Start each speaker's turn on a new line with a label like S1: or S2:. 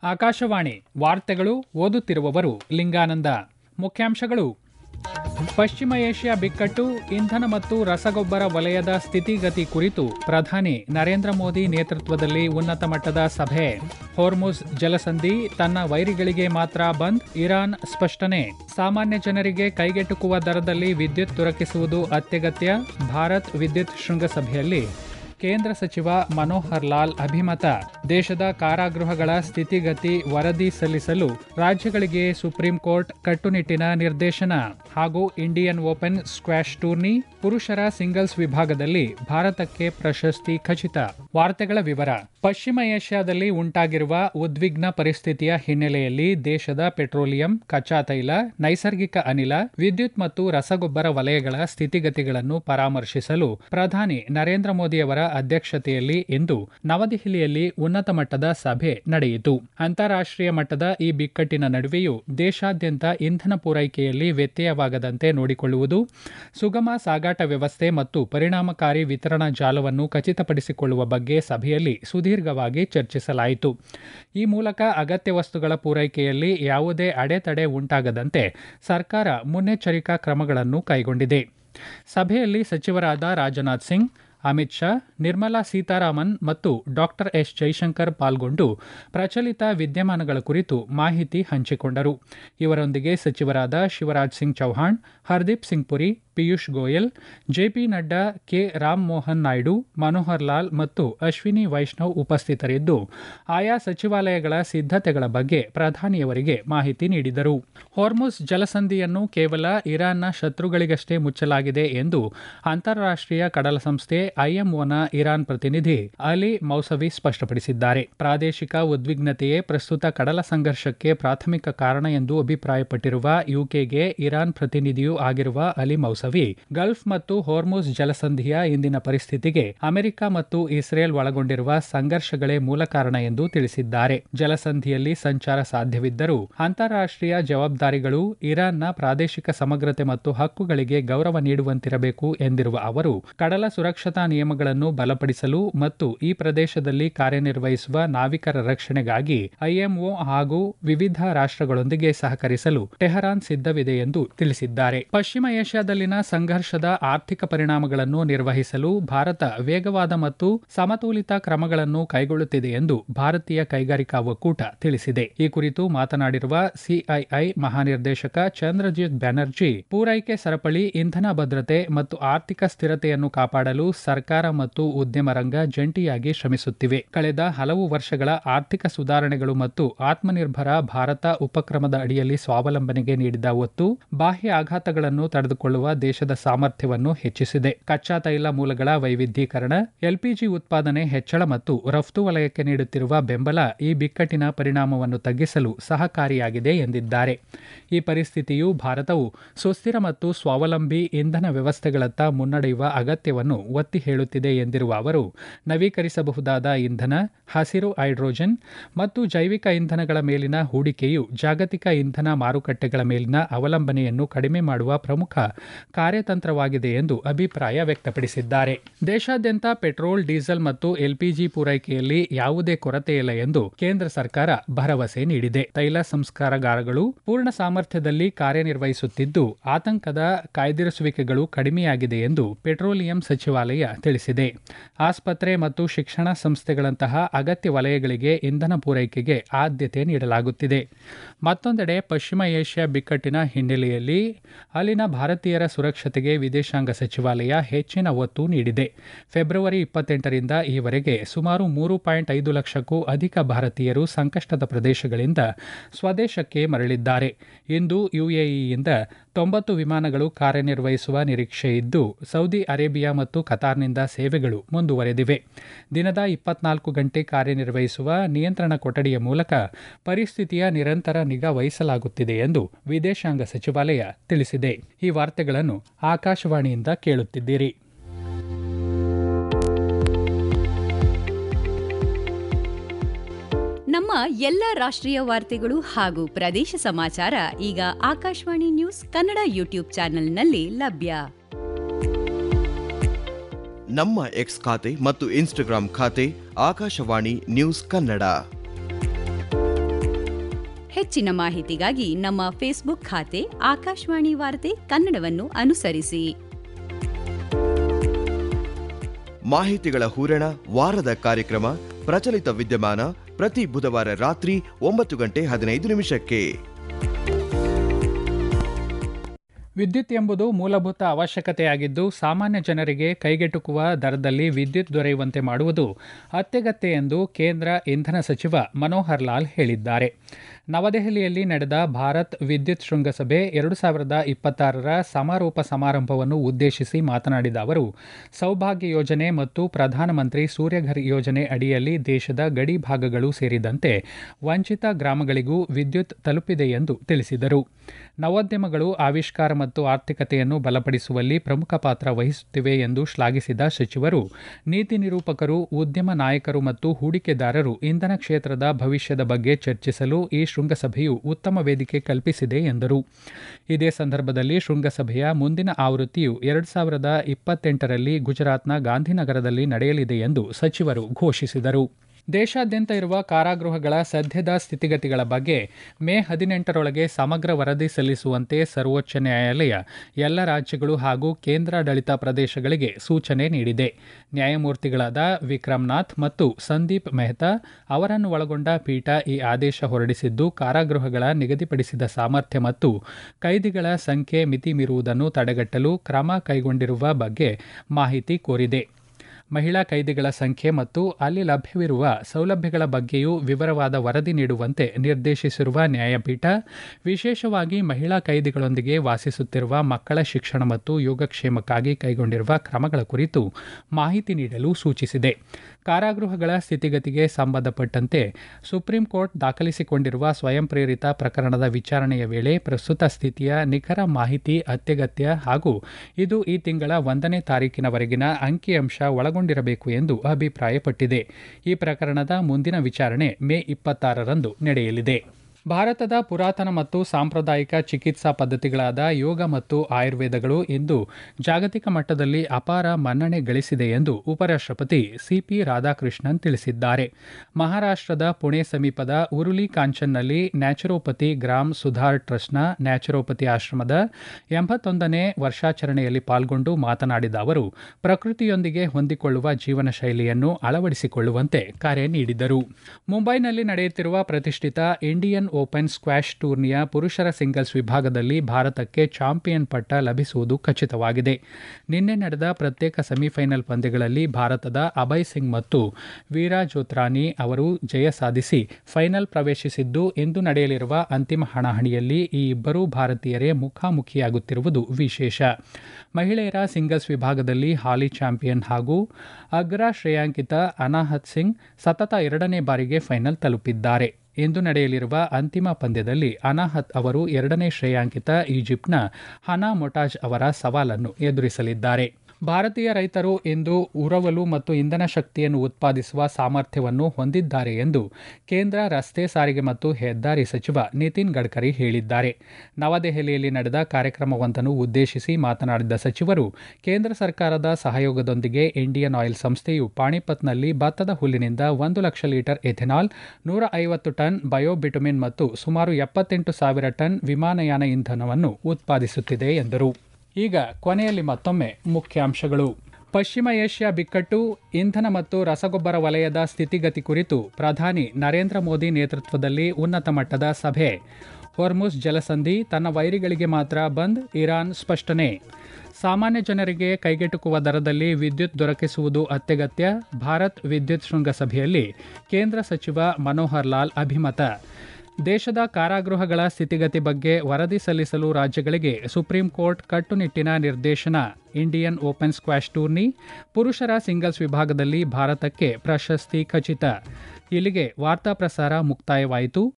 S1: ಆಕಾಶವಾಣಿ ವಾರ್ತೆಗಳು ಓದುತ್ತಿರುವವರು ಲಿಂಗಾನಂದ ಮುಖ್ಯಾಂಶಗಳು ಪಶ್ಚಿಮ ಏಷ್ಯಾ ಬಿಕ್ಕಟ್ಟು ಇಂಧನ ಮತ್ತು ರಸಗೊಬ್ಬರ ವಲಯದ ಸ್ಥಿತಿಗತಿ ಕುರಿತು ಪ್ರಧಾನಿ ನರೇಂದ್ರ ಮೋದಿ ನೇತೃತ್ವದಲ್ಲಿ ಉನ್ನತ ಮಟ್ಟದ ಸಭೆ ಹೋರ್ಮುಜ್ ಜಲಸಂಧಿ ತನ್ನ ವೈರಿಗಳಿಗೆ ಮಾತ್ರ ಬಂದ್ ಇರಾನ್ ಸ್ಪಷ್ಟನೆ ಸಾಮಾನ್ಯ ಜನರಿಗೆ ಕೈಗೆಟುಕುವ ದರದಲ್ಲಿ ವಿದ್ಯುತ್ ದೊರಕಿಸುವುದು ಅತ್ಯಗತ್ಯ ಭಾರತ್ ವಿದ್ಯುತ್ ಶೃಂಗಸಭೆಯಲ್ಲಿ ಕೇಂದ್ರ ಸಚಿವ ಮನೋಹರ್ ಲಾಲ್ ಅಭಿಮತ ದೇಶದ ಕಾರಾಗೃಹಗಳ ಸ್ಥಿತಿಗತಿ ವರದಿ ಸಲ್ಲಿಸಲು ರಾಜ್ಯಗಳಿಗೆ ಸುಪ್ರೀಂ ಕೋರ್ಟ್ ಕಟ್ಟುನಿಟ್ಟಿನ ನಿರ್ದೇಶನ ಹಾಗೂ ಇಂಡಿಯನ್ ಓಪನ್ ಸ್ಕ್ವಾಷ್ ಟೂರ್ನಿ ಪುರುಷರ ಸಿಂಗಲ್ಸ್ ವಿಭಾಗದಲ್ಲಿ ಭಾರತಕ್ಕೆ ಪ್ರಶಸ್ತಿ ಖಚಿತ ವಾರ್ತೆಗಳ ವಿವರ ಪಶ್ಚಿಮ ಏಷ್ಯಾದಲ್ಲಿ ಉಂಟಾಗಿರುವ ಉದ್ವಿಗ್ನ ಪರಿಸ್ಥಿತಿಯ ಹಿನ್ನೆಲೆಯಲ್ಲಿ ದೇಶದ ಪೆಟ್ರೋಲಿಯಂ ಕಚ್ಚಾ ತೈಲ ನೈಸರ್ಗಿಕ ಅನಿಲ ವಿದ್ಯುತ್ ಮತ್ತು ರಸಗೊಬ್ಬರ ವಲಯಗಳ ಸ್ಥಿತಿಗತಿಗಳನ್ನು ಪರಾಮರ್ಶಿಸಲು ಪ್ರಧಾನಿ ನರೇಂದ್ರ ಮೋದಿಯವರ ಅಧ್ಯಕ್ಷತೆಯಲ್ಲಿ ಇಂದು ನವದೆಹಲಿಯಲ್ಲಿ ಉನ್ನತ ಮಟ್ಟದ ಸಭೆ ನಡೆಯಿತು ಅಂತಾರಾಷ್ಟ್ರೀಯ ಮಟ್ಟದ ಈ ಬಿಕ್ಕಟ್ಟಿನ ನಡುವೆಯೂ ದೇಶಾದ್ಯಂತ ಇಂಧನ ಪೂರೈಕೆಯಲ್ಲಿ ವ್ಯತ್ಯಯವಾಗದಂತೆ ನೋಡಿಕೊಳ್ಳುವುದು ಸುಗಮ ಸಾಗಾಟ ವ್ಯವಸ್ಥೆ ಮತ್ತು ಪರಿಣಾಮಕಾರಿ ವಿತರಣಾ ಜಾಲವನ್ನು ಖಚಿತಪಡಿಸಿಕೊಳ್ಳುವ ಬಗ್ಗೆ ಸಭೆಯಲ್ಲಿ ಸುದೀರ್ಘವಾಗಿ ಚರ್ಚಿಸಲಾಯಿತು ಈ ಮೂಲಕ ಅಗತ್ಯ ವಸ್ತುಗಳ ಪೂರೈಕೆಯಲ್ಲಿ ಯಾವುದೇ ಅಡೆತಡೆ ಉಂಟಾಗದಂತೆ ಸರ್ಕಾರ ಮುನ್ನೆಚ್ಚರಿಕಾ ಕ್ರಮಗಳನ್ನು ಕೈಗೊಂಡಿದೆ ಸಭೆಯಲ್ಲಿ ಸಚಿವರಾದ ರಾಜನಾಥ್ ಸಿಂಗ್ ಅಮಿತ್ ಶಾ ನಿರ್ಮಲಾ ಸೀತಾರಾಮನ್ ಮತ್ತು ಡಾಕ್ಟರ್ ಎಸ್ ಜೈಶಂಕರ್ ಪಾಲ್ಗೊಂಡು ಪ್ರಚಲಿತ ವಿದ್ಯಮಾನಗಳ ಕುರಿತು ಮಾಹಿತಿ ಹಂಚಿಕೊಂಡರು ಇವರೊಂದಿಗೆ ಸಚಿವರಾದ ಶಿವರಾಜ್ ಸಿಂಗ್ ಚೌಹಾಣ್ ಹರ್ದೀಪ್ ಸಿಂಗ್ ಪುರಿ ಪಿಯೂಷ್ ಗೋಯಲ್ ಜೆಪಿ ನಡ್ಡಾ ಕೆ ರಾಮ್ ಮೋಹನ್ ನಾಯ್ಡು ಮನೋಹರ್ ಲಾಲ್ ಮತ್ತು ಅಶ್ವಿನಿ ವೈಷ್ಣವ್ ಉಪಸ್ಥಿತರಿದ್ದು ಆಯಾ ಸಚಿವಾಲಯಗಳ ಸಿದ್ಧತೆಗಳ ಬಗ್ಗೆ ಪ್ರಧಾನಿಯವರಿಗೆ ಮಾಹಿತಿ ನೀಡಿದರು ಹೊರ್ಮುಸ್ ಜಲಸಂಧಿಯನ್ನು ಕೇವಲ ಇರಾನ್ನ ಶತ್ರುಗಳಿಗಷ್ಟೇ ಮುಚ್ಚಲಾಗಿದೆ ಎಂದು ಅಂತಾರಾಷ್ಟ್ರೀಯ ಕಡಲ ಸಂಸ್ಥೆ ಐಎಂಒನ ಇರಾನ್ ಪ್ರತಿನಿಧಿ ಅಲಿ ಮೌಸವಿ ಸ್ಪಷ್ಟಪಡಿಸಿದ್ದಾರೆ ಪ್ರಾದೇಶಿಕ ಉದ್ವಿಗ್ನತೆಯೇ ಪ್ರಸ್ತುತ ಕಡಲ ಸಂಘರ್ಷಕ್ಕೆ ಪ್ರಾಥಮಿಕ ಕಾರಣ ಎಂದು ಅಭಿಪ್ರಾಯಪಟ್ಟಿರುವ ಯುಕೆಗೆ ಇರಾನ್ ಪ್ರತಿನಿಧಿಯೂ ಆಗಿರುವ ಅಲಿ ಮೌಸವಿ ಗಲ್ಫ್ ಮತ್ತು ಹೋರ್ಮುಸ್ ಜಲಸಂಧಿಯ ಇಂದಿನ ಪರಿಸ್ಥಿತಿಗೆ ಅಮೆರಿಕ ಮತ್ತು ಇಸ್ರೇಲ್ ಒಳಗೊಂಡಿರುವ ಸಂಘರ್ಷಗಳೇ ಮೂಲ ಕಾರಣ ಎಂದು ತಿಳಿಸಿದ್ದಾರೆ ಜಲಸಂಧಿಯಲ್ಲಿ ಸಂಚಾರ ಸಾಧ್ಯವಿದ್ದರೂ ಅಂತಾರಾಷ್ಟ್ರೀಯ ಜವಾಬ್ದಾರಿಗಳು ಇರಾನ್ನ ಪ್ರಾದೇಶಿಕ ಸಮಗ್ರತೆ ಮತ್ತು ಹಕ್ಕುಗಳಿಗೆ ಗೌರವ ನೀಡುವಂತಿರಬೇಕು ಎಂದಿರುವ ಅವರು ಕಡಲ ಸುರಕ್ಷತಾ ನಿಯಮಗಳನ್ನು ಬಲಪಡಿಸಲು ಮತ್ತು ಈ ಪ್ರದೇಶದಲ್ಲಿ ಕಾರ್ಯನಿರ್ವಹಿಸುವ ನಾವಿಕರ ರಕ್ಷಣೆಗಾಗಿ ಐಎಂಒ ಹಾಗೂ ವಿವಿಧ ರಾಷ್ಟ್ರಗಳೊಂದಿಗೆ ಸಹಕರಿಸಲು ಟೆಹರಾನ್ ಸಿದ್ಧವಿದೆ ಎಂದು ತಿಳಿಸಿದ್ದಾರೆ ಪಶ್ಚಿಮ ಏಷ್ಯಾದಲ್ಲಿನ ಸಂಘರ್ಷದ ಆರ್ಥಿಕ ಪರಿಣಾಮಗಳನ್ನು ನಿರ್ವಹಿಸಲು ಭಾರತ ವೇಗವಾದ ಮತ್ತು ಸಮತೋಲಿತ ಕ್ರಮಗಳನ್ನು ಕೈಗೊಳ್ಳುತ್ತಿದೆ ಎಂದು ಭಾರತೀಯ ಕೈಗಾರಿಕಾ ಒಕ್ಕೂಟ ತಿಳಿಸಿದೆ ಈ ಕುರಿತು ಮಾತನಾಡಿರುವ ಸಿಐಐ ಮಹಾನಿರ್ದೇಶಕ ಚಂದ್ರಜಿತ್ ಬ್ಯಾನರ್ಜಿ ಪೂರೈಕೆ ಸರಪಳಿ ಇಂಧನ ಭದ್ರತೆ ಮತ್ತು ಆರ್ಥಿಕ ಸ್ಥಿರತೆಯನ್ನು ಕಾಪಾಡಲು ಸರ್ಕಾರ ಮತ್ತು ಉದ್ಯಮ ರಂಗ ಜಂಟಿಯಾಗಿ ಶ್ರಮಿಸುತ್ತಿವೆ ಕಳೆದ ಹಲವು ವರ್ಷಗಳ ಆರ್ಥಿಕ ಸುಧಾರಣೆಗಳು ಮತ್ತು ಆತ್ಮನಿರ್ಭರ ಭಾರತ ಉಪಕ್ರಮದ ಅಡಿಯಲ್ಲಿ ಸ್ವಾವಲಂಬನೆಗೆ ನೀಡಿದ ಒತ್ತು ಬಾಹ್ಯ ಆಘಾತಗಳನ್ನು ತಡೆದುಕೊಳ್ಳುವ ದೇಶದ ಸಾಮರ್ಥ್ಯವನ್ನು ಹೆಚ್ಚಿಸಿದೆ ಕಚ್ಚಾ ತೈಲ ಮೂಲಗಳ ವೈವಿಧ್ಯೀಕರಣ ಎಲ್ಪಿಜಿ ಉತ್ಪಾದನೆ ಹೆಚ್ಚಳ ಮತ್ತು ರಫ್ತು ವಲಯಕ್ಕೆ ನೀಡುತ್ತಿರುವ ಬೆಂಬಲ ಈ ಬಿಕ್ಕಟ್ಟಿನ ಪರಿಣಾಮವನ್ನು ತಗ್ಗಿಸಲು ಸಹಕಾರಿಯಾಗಿದೆ ಎಂದಿದ್ದಾರೆ ಈ ಪರಿಸ್ಥಿತಿಯು ಭಾರತವು ಸುಸ್ಥಿರ ಮತ್ತು ಸ್ವಾವಲಂಬಿ ಇಂಧನ ವ್ಯವಸ್ಥೆಗಳತ್ತ ಮುನ್ನಡೆಯುವ ಅಗತ್ಯವನ್ನು ಒತ್ತಿ ಹೇಳುತ್ತಿದೆ ಎಂದಿರುವ ಅವರು ನವೀಕರಿಸಬಹುದಾದ ಇಂಧನ ಹಸಿರು ಹೈಡ್ರೋಜನ್ ಮತ್ತು ಜೈವಿಕ ಇಂಧನಗಳ ಮೇಲಿನ ಹೂಡಿಕೆಯು ಜಾಗತಿಕ ಇಂಧನ ಮಾರುಕಟ್ಟೆಗಳ ಮೇಲಿನ ಅವಲಂಬನೆಯನ್ನು ಕಡಿಮೆ ಮಾಡುವ ಪ್ರಮುಖ ಕಾರ್ಯತಂತ್ರವಾಗಿದೆ ಎಂದು ಅಭಿಪ್ರಾಯ ವ್ಯಕ್ತಪಡಿಸಿದ್ದಾರೆ ದೇಶಾದ್ಯಂತ ಪೆಟ್ರೋಲ್ ಡೀಸೆಲ್ ಮತ್ತು ಎಲ್ಪಿಜಿ ಪೂರೈಕೆಯಲ್ಲಿ ಯಾವುದೇ ಕೊರತೆಯಿಲ್ಲ ಎಂದು ಕೇಂದ್ರ ಸರ್ಕಾರ ಭರವಸೆ ನೀಡಿದೆ ತೈಲ ಸಂಸ್ಕಾರಗಾರಗಳು ಪೂರ್ಣ ಸಾಮರ್ಥ್ಯದಲ್ಲಿ ಕಾರ್ಯನಿರ್ವಹಿಸುತ್ತಿದ್ದು ಆತಂಕದ ಕಾಯ್ದಿರಿಸುವಿಕೆಗಳು ಕಡಿಮೆಯಾಗಿದೆ ಎಂದು ಪೆಟ್ರೋಲಿಯಂ ಸಚಿವಾಲಯ ತಿಳಿಸಿದೆ ಆಸ್ಪತ್ರೆ ಮತ್ತು ಶಿಕ್ಷಣ ಸಂಸ್ಥೆಗಳಂತಹ ಅಗತ್ಯ ವಲಯಗಳಿಗೆ ಇಂಧನ ಪೂರೈಕೆಗೆ ಆದ್ಯತೆ ನೀಡಲಾಗುತ್ತಿದೆ ಮತ್ತೊಂದೆಡೆ ಪಶ್ಚಿಮ ಏಷ್ಯಾ ಬಿಕ್ಕಟ್ಟಿನ ಹಿನ್ನೆಲೆಯಲ್ಲಿ ಅಲ್ಲಿನ ಭಾರತೀಯರ ಸುರಕ್ಷತೆಗೆ ವಿದೇಶಾಂಗ ಸಚಿವಾಲಯ ಹೆಚ್ಚಿನ ಒತ್ತು ನೀಡಿದೆ ಫೆಬ್ರವರಿ ಇಪ್ಪತ್ತೆಂಟರಿಂದ ಈವರೆಗೆ ಸುಮಾರು ಮೂರು ಪಾಯಿಂಟ್ ಐದು ಲಕ್ಷಕ್ಕೂ ಅಧಿಕ ಭಾರತೀಯರು ಸಂಕಷ್ಟದ ಪ್ರದೇಶಗಳಿಂದ ಸ್ವದೇಶಕ್ಕೆ ಮರಳಿದ್ದಾರೆ ಇಂದು ಯುಎಇಯಿಂದ ತೊಂಬತ್ತು ವಿಮಾನಗಳು ಕಾರ್ಯನಿರ್ವಹಿಸುವ ನಿರೀಕ್ಷೆ ಇದ್ದು ಸೌದಿ ಅರೇಬಿಯಾ ಮತ್ತು ಕತಾರ್ನಿಂದ ಸೇವೆಗಳು ಮುಂದುವರೆದಿವೆ ದಿನದ ಇಪ್ಪತ್ನಾಲ್ಕು ಗಂಟೆ ಕಾರ್ಯನಿರ್ವಹಿಸುವ ನಿಯಂತ್ರಣ ಕೊಠಡಿಯ ಮೂಲಕ ಪರಿಸ್ಥಿತಿಯ ನಿರಂತರ ನಿಗಾ ವಹಿಸಲಾಗುತ್ತಿದೆ ಎಂದು ವಿದೇಶಾಂಗ ಸಚಿವಾಲಯ ತಿಳಿಸಿದೆ ಈ ವಾರ್ತೆಗಳನ್ನು ಆಕಾಶವಾಣಿಯಿಂದ ಕೇಳುತ್ತಿದ್ದೀರಿ
S2: ನಮ್ಮ ಎಲ್ಲ ರಾಷ್ಟ್ರೀಯ ವಾರ್ತೆಗಳು ಹಾಗೂ ಪ್ರದೇಶ ಸಮಾಚಾರ ಈಗ ಆಕಾಶವಾಣಿ ನ್ಯೂಸ್ ಕನ್ನಡ ಯೂಟ್ಯೂಬ್ ಚಾನೆಲ್ನಲ್ಲಿ ಲಭ್ಯ
S3: ನಮ್ಮ ಎಕ್ಸ್ ಖಾತೆ ಮತ್ತು ಇನ್ಸ್ಟಾಗ್ರಾಂ ಖಾತೆ ಆಕಾಶವಾಣಿ ನ್ಯೂಸ್ ಕನ್ನಡ
S2: ಹೆಚ್ಚಿನ ಮಾಹಿತಿಗಾಗಿ ನಮ್ಮ ಫೇಸ್ಬುಕ್ ಖಾತೆ ಆಕಾಶವಾಣಿ ವಾರ್ತೆ ಕನ್ನಡವನ್ನು ಅನುಸರಿಸಿ
S3: ಮಾಹಿತಿಗಳ ಹೂರಣ ವಾರದ ಕಾರ್ಯಕ್ರಮ ಪ್ರಚಲಿತ ವಿದ್ಯಮಾನ ಪ್ರತಿ ಬುಧವಾರ ರಾತ್ರಿ ಒಂಬತ್ತು ಗಂಟೆ ಹದಿನೈದು ನಿಮಿಷಕ್ಕೆ
S1: ವಿದ್ಯುತ್ ಎಂಬುದು ಮೂಲಭೂತ ಅವಶ್ಯಕತೆಯಾಗಿದ್ದು ಸಾಮಾನ್ಯ ಜನರಿಗೆ ಕೈಗೆಟುಕುವ ದರದಲ್ಲಿ ವಿದ್ಯುತ್ ದೊರೆಯುವಂತೆ ಮಾಡುವುದು ಅತ್ಯಗತ್ಯ ಎಂದು ಕೇಂದ್ರ ಇಂಧನ ಸಚಿವ ಮನೋಹರ್ ಲಾಲ್ ಹೇಳಿದ್ದಾರೆ ನವದೆಹಲಿಯಲ್ಲಿ ನಡೆದ ಭಾರತ್ ವಿದ್ಯುತ್ ಶೃಂಗಸಭೆ ಎರಡು ಸಾವಿರದ ಇಪ್ಪತ್ತಾರರ ಸಮಾರೋಪ ಸಮಾರಂಭವನ್ನು ಉದ್ದೇಶಿಸಿ ಮಾತನಾಡಿದ ಅವರು ಸೌಭಾಗ್ಯ ಯೋಜನೆ ಮತ್ತು ಪ್ರಧಾನಮಂತ್ರಿ ಸೂರ್ಯಘರ್ ಯೋಜನೆ ಅಡಿಯಲ್ಲಿ ದೇಶದ ಗಡಿ ಭಾಗಗಳು ಸೇರಿದಂತೆ ವಂಚಿತ ಗ್ರಾಮಗಳಿಗೂ ವಿದ್ಯುತ್ ತಲುಪಿದೆ ಎಂದು ತಿಳಿಸಿದರು ನವೋದ್ಯಮಗಳು ಆವಿಷ್ಕಾರ ಮತ್ತು ಆರ್ಥಿಕತೆಯನ್ನು ಬಲಪಡಿಸುವಲ್ಲಿ ಪ್ರಮುಖ ಪಾತ್ರ ವಹಿಸುತ್ತಿವೆ ಎಂದು ಶ್ಲಾಘಿಸಿದ ಸಚಿವರು ನೀತಿ ನಿರೂಪಕರು ಉದ್ಯಮ ನಾಯಕರು ಮತ್ತು ಹೂಡಿಕೆದಾರರು ಇಂಧನ ಕ್ಷೇತ್ರದ ಭವಿಷ್ಯದ ಬಗ್ಗೆ ಚರ್ಚಿಸಲು ಈ ಶೃಂಗಸಭೆಯು ಉತ್ತಮ ವೇದಿಕೆ ಕಲ್ಪಿಸಿದೆ ಎಂದರು ಇದೇ ಸಂದರ್ಭದಲ್ಲಿ ಶೃಂಗಸಭೆಯ ಮುಂದಿನ ಆವೃತ್ತಿಯು ಎರಡು ಸಾವಿರದ ಇಪ್ಪತ್ತೆಂಟರಲ್ಲಿ ಗುಜರಾತ್ನ ಗಾಂಧಿನಗರದಲ್ಲಿ ನಡೆಯಲಿದೆ ಎಂದು ಸಚಿವರು ಘೋಷಿಸಿದರು ದೇಶಾದ್ಯಂತ ಇರುವ ಕಾರಾಗೃಹಗಳ ಸದ್ಯದ ಸ್ಥಿತಿಗತಿಗಳ ಬಗ್ಗೆ ಮೇ ಹದಿನೆಂಟರೊಳಗೆ ಸಮಗ್ರ ವರದಿ ಸಲ್ಲಿಸುವಂತೆ ಸರ್ವೋಚ್ಚ ನ್ಯಾಯಾಲಯ ಎಲ್ಲ ರಾಜ್ಯಗಳು ಹಾಗೂ ಕೇಂದ್ರಾಡಳಿತ ಪ್ರದೇಶಗಳಿಗೆ ಸೂಚನೆ ನೀಡಿದೆ ನ್ಯಾಯಮೂರ್ತಿಗಳಾದ ವಿಕ್ರಮ್ನಾಥ್ ಮತ್ತು ಸಂದೀಪ್ ಮೆಹ್ತಾ ಅವರನ್ನು ಒಳಗೊಂಡ ಪೀಠ ಈ ಆದೇಶ ಹೊರಡಿಸಿದ್ದು ಕಾರಾಗೃಹಗಳ ನಿಗದಿಪಡಿಸಿದ ಸಾಮರ್ಥ್ಯ ಮತ್ತು ಕೈದಿಗಳ ಸಂಖ್ಯೆ ಮಿತಿ ಮೀರುವುದನ್ನು ತಡೆಗಟ್ಟಲು ಕ್ರಮ ಕೈಗೊಂಡಿರುವ ಬಗ್ಗೆ ಮಾಹಿತಿ ಕೋರಿದೆ ಮಹಿಳಾ ಕೈದಿಗಳ ಸಂಖ್ಯೆ ಮತ್ತು ಅಲ್ಲಿ ಲಭ್ಯವಿರುವ ಸೌಲಭ್ಯಗಳ ಬಗ್ಗೆಯೂ ವಿವರವಾದ ವರದಿ ನೀಡುವಂತೆ ನಿರ್ದೇಶಿಸಿರುವ ನ್ಯಾಯಪೀಠ ವಿಶೇಷವಾಗಿ ಮಹಿಳಾ ಕೈದಿಗಳೊಂದಿಗೆ ವಾಸಿಸುತ್ತಿರುವ ಮಕ್ಕಳ ಶಿಕ್ಷಣ ಮತ್ತು ಯೋಗಕ್ಷೇಮಕ್ಕಾಗಿ ಕೈಗೊಂಡಿರುವ ಕ್ರಮಗಳ ಕುರಿತು ಮಾಹಿತಿ ನೀಡಲು ಸೂಚಿಸಿದೆ ಕಾರಾಗೃಹಗಳ ಸ್ಥಿತಿಗತಿಗೆ ಸಂಬಂಧಪಟ್ಟಂತೆ ಸುಪ್ರೀಂ ಕೋರ್ಟ್ ದಾಖಲಿಸಿಕೊಂಡಿರುವ ಸ್ವಯಂ ಪ್ರೇರಿತ ಪ್ರಕರಣದ ವಿಚಾರಣೆಯ ವೇಳೆ ಪ್ರಸ್ತುತ ಸ್ಥಿತಿಯ ನಿಖರ ಮಾಹಿತಿ ಅತ್ಯಗತ್ಯ ಹಾಗೂ ಇದು ಈ ತಿಂಗಳ ಒಂದನೇ ತಾರೀಕಿನವರೆಗಿನ ಅಂಕಿಅಂಶ ಒಳಗೊಂಡಿರಬೇಕು ಎಂದು ಅಭಿಪ್ರಾಯಪಟ್ಟಿದೆ ಈ ಪ್ರಕರಣದ ಮುಂದಿನ ವಿಚಾರಣೆ ಮೇ ಇಪ್ಪತ್ತಾರರಂದು ನಡೆಯಲಿದೆ ಭಾರತದ ಪುರಾತನ ಮತ್ತು ಸಾಂಪ್ರದಾಯಿಕ ಚಿಕಿತ್ಸಾ ಪದ್ಧತಿಗಳಾದ ಯೋಗ ಮತ್ತು ಆಯುರ್ವೇದಗಳು ಇಂದು ಜಾಗತಿಕ ಮಟ್ಟದಲ್ಲಿ ಅಪಾರ ಮನ್ನಣೆ ಗಳಿಸಿದೆ ಎಂದು ಉಪರಾಷ್ಟ್ರಪತಿ ಸಿಪಿ ರಾಧಾಕೃಷ್ಣನ್ ತಿಳಿಸಿದ್ದಾರೆ ಮಹಾರಾಷ್ಟ್ರದ ಪುಣೆ ಸಮೀಪದ ಉರುಳಿ ಕಾಂಚನ್ನಲ್ಲಿ ನ್ಯಾಚುರೋಪತಿ ಗ್ರಾಮ್ ಸುಧಾರ್ ಟ್ರಸ್ಟ್ನ ನ್ಯಾಚುರೋಪತಿ ಆಶ್ರಮದ ಎಂಬತ್ತೊಂದನೇ ವರ್ಷಾಚರಣೆಯಲ್ಲಿ ಪಾಲ್ಗೊಂಡು ಮಾತನಾಡಿದ ಅವರು ಪ್ರಕೃತಿಯೊಂದಿಗೆ ಹೊಂದಿಕೊಳ್ಳುವ ಜೀವನ ಶೈಲಿಯನ್ನು ಅಳವಡಿಸಿಕೊಳ್ಳುವಂತೆ ಕರೆ ನೀಡಿದರು ಮುಂಬೈನಲ್ಲಿ ನಡೆಯುತ್ತಿರುವ ಪ್ರತಿಷ್ಠಿತ ಇಂಡಿಯನ್ ಓಪನ್ ಸ್ಕ್ವಾಷ್ ಟೂರ್ನಿಯ ಪುರುಷರ ಸಿಂಗಲ್ಸ್ ವಿಭಾಗದಲ್ಲಿ ಭಾರತಕ್ಕೆ ಚಾಂಪಿಯನ್ ಪಟ್ಟ ಲಭಿಸುವುದು ಖಚಿತವಾಗಿದೆ ನಿನ್ನೆ ನಡೆದ ಪ್ರತ್ಯೇಕ ಸೆಮಿಫೈನಲ್ ಪಂದ್ಯಗಳಲ್ಲಿ ಭಾರತದ ಅಭಯ್ ಸಿಂಗ್ ಮತ್ತು ವೀರಾ ಜೋತ್ರಾನಿ ಅವರು ಜಯ ಸಾಧಿಸಿ ಫೈನಲ್ ಪ್ರವೇಶಿಸಿದ್ದು ಇಂದು ನಡೆಯಲಿರುವ ಅಂತಿಮ ಹಣಾಹಣಿಯಲ್ಲಿ ಈ ಇಬ್ಬರೂ ಭಾರತೀಯರೇ ಮುಖಾಮುಖಿಯಾಗುತ್ತಿರುವುದು ವಿಶೇಷ ಮಹಿಳೆಯರ ಸಿಂಗಲ್ಸ್ ವಿಭಾಗದಲ್ಲಿ ಹಾಲಿ ಚಾಂಪಿಯನ್ ಹಾಗೂ ಅಗ್ರ ಶ್ರೇಯಾಂಕಿತ ಅನಾಹತ್ ಸಿಂಗ್ ಸತತ ಎರಡನೇ ಬಾರಿಗೆ ಫೈನಲ್ ತಲುಪಿದ್ದಾರೆ ಇಂದು ನಡೆಯಲಿರುವ ಅಂತಿಮ ಪಂದ್ಯದಲ್ಲಿ ಅನಾಹತ್ ಅವರು ಎರಡನೇ ಶ್ರೇಯಾಂಕಿತ ಈಜಿಪ್ಟ್ನ ಹನಾ ಮೊಟಾಜ್ ಅವರ ಸವಾಲನ್ನು ಎದುರಿಸಲಿದ್ದಾರೆ ಭಾರತೀಯ ರೈತರು ಇಂದು ಉರವಲು ಮತ್ತು ಇಂಧನ ಶಕ್ತಿಯನ್ನು ಉತ್ಪಾದಿಸುವ ಸಾಮರ್ಥ್ಯವನ್ನು ಹೊಂದಿದ್ದಾರೆ ಎಂದು ಕೇಂದ್ರ ರಸ್ತೆ ಸಾರಿಗೆ ಮತ್ತು ಹೆದ್ದಾರಿ ಸಚಿವ ನಿತಿನ್ ಗಡ್ಕರಿ ಹೇಳಿದ್ದಾರೆ ನವದೆಹಲಿಯಲ್ಲಿ ನಡೆದ ಕಾರ್ಯಕ್ರಮವೊಂದನ್ನು ಉದ್ದೇಶಿಸಿ ಮಾತನಾಡಿದ ಸಚಿವರು ಕೇಂದ್ರ ಸರ್ಕಾರದ ಸಹಯೋಗದೊಂದಿಗೆ ಇಂಡಿಯನ್ ಆಯಿಲ್ ಸಂಸ್ಥೆಯು ಪಾಣಿಪತ್ನಲ್ಲಿ ಭತ್ತದ ಹುಲ್ಲಿನಿಂದ ಒಂದು ಲಕ್ಷ ಲೀಟರ್ ಎಥೆನಾಲ್ ನೂರ ಐವತ್ತು ಟನ್ ಬಯೋಬಿಟುಮಿನ್ ಮತ್ತು ಸುಮಾರು ಎಪ್ಪತ್ತೆಂಟು ಸಾವಿರ ಟನ್ ವಿಮಾನಯಾನ ಇಂಧನವನ್ನು ಉತ್ಪಾದಿಸುತ್ತಿದೆ ಎಂದರು ಈಗ ಕೊನೆಯಲ್ಲಿ ಮತ್ತೊಮ್ಮೆ ಮುಖ್ಯಾಂಶಗಳು ಪಶ್ಚಿಮ ಏಷ್ಯಾ ಬಿಕ್ಕಟ್ಟು ಇಂಧನ ಮತ್ತು ರಸಗೊಬ್ಬರ ವಲಯದ ಸ್ಥಿತಿಗತಿ ಕುರಿತು ಪ್ರಧಾನಿ ನರೇಂದ್ರ ಮೋದಿ ನೇತೃತ್ವದಲ್ಲಿ ಉನ್ನತ ಮಟ್ಟದ ಸಭೆ ಹೊರ್ಮುಸ್ ಜಲಸಂಧಿ ತನ್ನ ವೈರಿಗಳಿಗೆ ಮಾತ್ರ ಬಂದ್ ಇರಾನ್ ಸ್ಪಷ್ಟನೆ ಸಾಮಾನ್ಯ ಜನರಿಗೆ ಕೈಗೆಟುಕುವ ದರದಲ್ಲಿ ವಿದ್ಯುತ್ ದೊರಕಿಸುವುದು ಅತ್ಯಗತ್ಯ ಭಾರತ್ ವಿದ್ಯುತ್ ಶೃಂಗಸಭೆಯಲ್ಲಿ ಕೇಂದ್ರ ಸಚಿವ ಮನೋಹರ್ ಲಾಲ್ ಅಭಿಮತ ದೇಶದ ಕಾರಾಗೃಹಗಳ ಸ್ಥಿತಿಗತಿ ಬಗ್ಗೆ ವರದಿ ಸಲ್ಲಿಸಲು ರಾಜ್ಯಗಳಿಗೆ ಸುಪ್ರೀಂ ಕೋರ್ಟ್ ಕಟ್ಟುನಿಟ್ಟಿನ ನಿರ್ದೇಶನ ಇಂಡಿಯನ್ ಓಪನ್ ಸ್ಕ್ವಾಷ್ ಟೂರ್ನಿ ಪುರುಷರ ಸಿಂಗಲ್ಸ್ ವಿಭಾಗದಲ್ಲಿ ಭಾರತಕ್ಕೆ ಪ್ರಶಸ್ತಿ ಖಚಿತ ಇಲ್ಲಿಗೆ ವಾರ್ತಾ ಪ್ರಸಾರ ಮುಕ್ತಾಯವಾಯಿತು